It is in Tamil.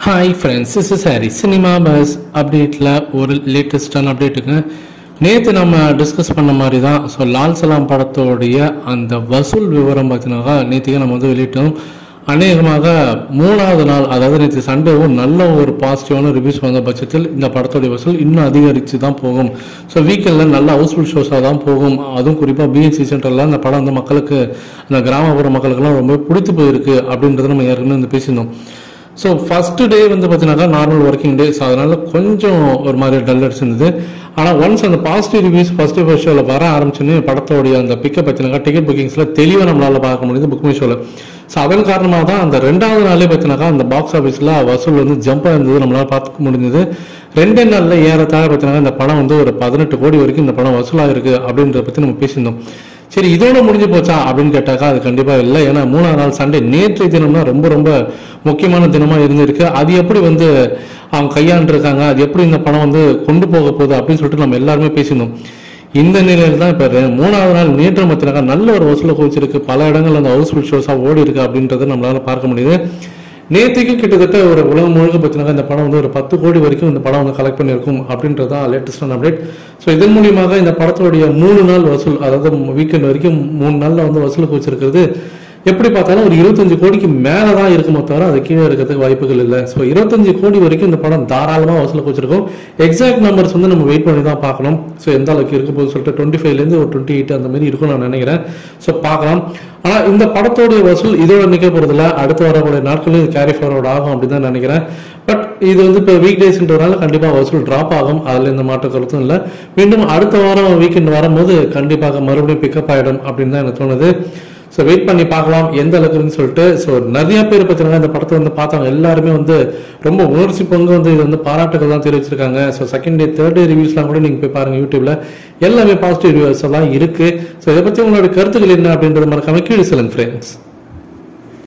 hi friends is is Hari cinema buzz அப்டேட்டில் ஒரு லேட்டஸ்டான அப்டேட்டுங்க நேற்று நம்ம டிஸ்கஸ் பண்ண மாதிரி தான் ஸோ லால் சலாம் படத்தோடைய அந்த வசூல் விவரம் பார்த்தீங்கன்னாக்கா நேற்றுக்கு நம்ம வந்து வெளியிட்டோம் அநேகமாக மூணாவது நாள் அதாவது நேற்று சண்டேவும் நல்ல ஒரு பாசிட்டிவான ரிவ்யூஸ் வந்த பட்சத்தில் இந்த படத்தோடைய வசூல் இன்னும் அதிகரித்து தான் போகும் ஸோ வீக்கெண்டில் நல்ல ஹவுஸ்ஃபுல் ஷோஸாக தான் போகும் அதுவும் குறிப்பாக பிஎன்சி சென்டரில் அந்த படம் வந்து மக்களுக்கு அந்த கிராமப்புற மக்களுக்கெல்லாம் ரொம்ப பிடித்து போயிருக்கு அப்படின்றத நம்ம ஏற்கனவே வந்து பேசியிருந்தோம் ஸோ ஃபர்ஸ்ட் டே வந்து பார்த்தீங்கன்னாக்கா நார்மல் ஒர்க்கிங் டே ஸோ அதனால கொஞ்சம் ஒரு மாதிரி டல் அடிச்சிருந்தது ஆனால் ஒன்ஸ் அந்த positive reviews first day first ஷோவில் வர ஆரம்பிச்சுன்னு படத்தோடைய அந்த பிக்கப் பார்த்தீங்கன்னா டிக்கெட் புக்கிங்ஸில் தெளிவாக நம்மளால பார்க்க முடியுது புக் மை ஷோவில் ஸோ அதன் காரணமாக தான் அந்த ரெண்டாவது நாளே பார்த்தீங்கன்னாக்கா அந்த பாக்ஸ் ஆஃபீஸில் வசூல் வந்து ஜம்ப் இருந்தது நம்மளால பார்க்க முடிஞ்சது ரெண்டே நாளில் ஏறத்தாழ பார்த்தீங்கன்னா இந்த படம் வந்து ஒரு பதினெட்டு கோடி வரைக்கும் இந்த படம் வசூலாயிருக்கு அப்படின்றத பற்றி நம்ம பேசியிருந்தோம் சரி இதோட முடிஞ்சு போச்சா அப்படின்னு கேட்டாக்கா அது கண்டிப்பா இல்லை ஏன்னா மூணாவது நாள் சண்டே நேற்றைய தினம்னா ரொம்ப ரொம்ப முக்கியமான தினமா இருந்திருக்கு அது எப்படி வந்து அவங்க கையாண்டிருக்காங்க அது எப்படி இந்த படம் வந்து கொண்டு போக போகுது அப்படின்னு சொல்லிட்டு நம்ம எல்லாருமே பேசியிருந்தோம் இந்த நிலையில தான் இப்போ மூணாவது நாள் நேற்று மத்தினாக்கா நல்ல ஒரு வசூலை குவிச்சிருக்கு பல இடங்கள் அந்த ஹவுஸ்ஃபுல் ஷோஸாக ஓடி இருக்கு அப்படின்றத நம்மளால பார்க்க முடியுது நேற்றுக்கு கிட்டத்தட்ட ஒரு உலகம் முழுக்க பார்த்தீங்கன்னா இந்த படம் வந்து ஒரு பத்து கோடி வரைக்கும் இந்த படம் வந்து கலெக்ட் பண்ணியிருக்கும் அப்படின்றது தான் லேட்டஸ்டான அப்டேட் ஸோ இதன் மூலியமாக இந்த படத்தோடைய மூணு நாள் வசூல் அதாவது வீக்கெண்ட் வரைக்கும் மூணு நாளில் வந்து வசூலுக்கு வச்சிருக்கிறது எப்படி பார்த்தாலும் ஒரு இருபத்தஞ்சு கோடிக்கு மேலே தான் இருக்குமோ தவிர அது கீழே இருக்கிறதுக்கு வாய்ப்புகள் இல்லை ஸோ இருபத்தஞ்சு கோடி வரைக்கும் இந்த படம் தாராளமாக வசூலுக்கு வச்சிருக்கோம் எக்ஸாக்ட் நம்பர்ஸ் வந்து நம்ம வெயிட் பண்ணி தான் பார்க்கணும் ஸோ எந்த அளவுக்கு இருக்க போகுது சொல்லிட்டு டுவெண்ட்டி ஃபைவ்லேருந்து ஒரு டுவெண்ட்டி எயிட் அந்த மாதிரி இருக்கும் நான் நினைக்கிறேன் ஸோ பார்க்கலாம் ஆனால் இந்த படத்தோடைய வசூல் இதோட நிற்க போகிறதுல அடுத்து வரக்கூடிய நாட்களில் இது கேரி ஃபார்வர்ட் ஆகும் அப்படின்னு தான் நினைக்கிறேன் பட் இது வந்து இப்போ வீக் டேஸ்ன்றதுனால கண்டிப்பாக வசூல் ட்ராப் ஆகும் அதில் எந்த மாற்ற கருத்தும் இல்லை மீண்டும் அடுத்த வாரம் வீக்கெண்ட் வரும்போது கண்டிப்பாக மறுபடியும் பிக்கப் ஆகிடும் அப்படின்னு தான் எனக்கு தோணுது ஸோ வெயிட் பண்ணி பார்க்கலாம் எந்த அளவுக்குன்னு சொல்லிட்டு ஸோ நிறைய பேர் பார்த்தீங்கன்னா இந்த படத்தை வந்து பார்த்தாங்க எல்லாருமே வந்து ரொம்ப உணர்ச்சி பங்கு வந்து இது வந்து பாராட்டுகள் தான் தெரிவிச்சிருக்காங்க so second day third day ரிவ்யூஸ்லாம் கூட நீங்கள் போய் பாருங்க யூடியூப்ல எல்லாமே பாசிட்டிவ் ரிவ்யூஸ் எல்லாம் இருக்கு ஸோ இதை பற்றி உங்களோட கருத்துக்கள் என்ன அப்படின்றது மறக்காம கீழே சொல்லுங்க ஃப்ரெண்ட்ஸ்